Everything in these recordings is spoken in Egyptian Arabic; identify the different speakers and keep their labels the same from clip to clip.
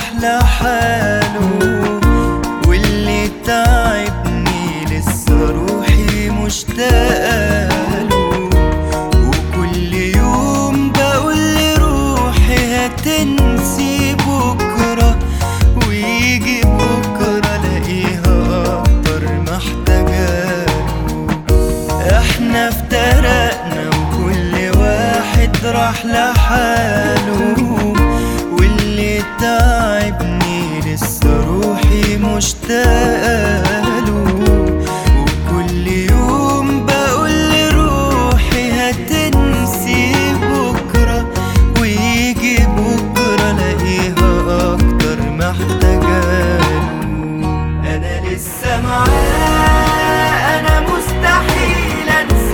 Speaker 1: راح لحاله واللي تعبني لسه روحي مشتاقله وكل يوم بقول لروحي هتنسي بكرة ويجي بكرة الاقيها اكتر محتاجاله احنا افترقنا وكل واحد راح لحاله واللي تعبني لسه روحي مشتاقله وكل يوم بقول لروحي هتنسي بكرة ويجي بكرة الاقيها اكتر محتاجاله انا لسه معاه انا مستحيل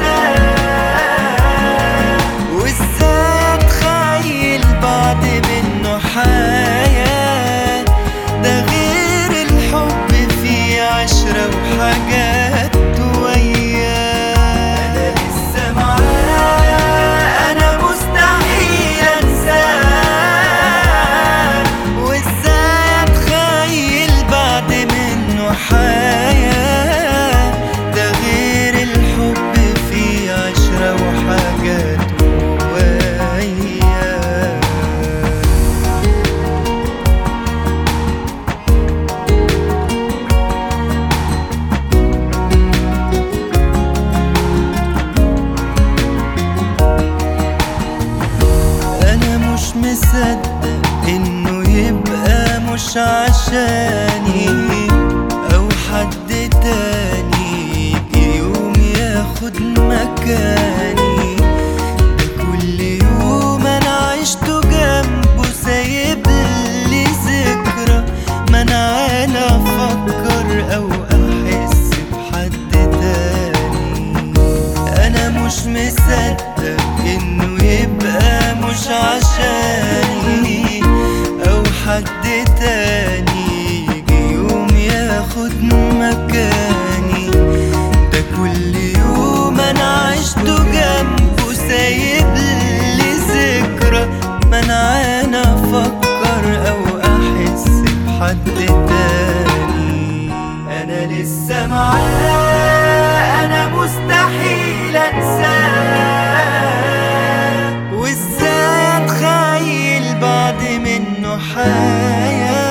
Speaker 1: انساه وازاي اتخيل بعد منه حياة ده غير الحب فيه عشرة وحاجات وياه انا لسه معاه انا مستحيل انساه وازاي اتخيل بعد منه حياة ده غير الحب فيه عشرة وحاجات وياه انا مش مصدق انه يبقى مش عشاني او حد تاني يجي يوم ياخد مكاني ده كل يوم انا عشته جنبه سايب لي ذكرى ما انا عالا افكر او احس بحد تاني انا مش مصدق انه يبقى مش عشاني او حد تاني يجي يوم ياخد مكاني ده كل يوم انا عشته جنبه سايب لي ذكرى ما انا عانا افكر او احس بحد تاني انا لسه معاه انا مستحيل انساه وازاي اتخيل بعد منه حياه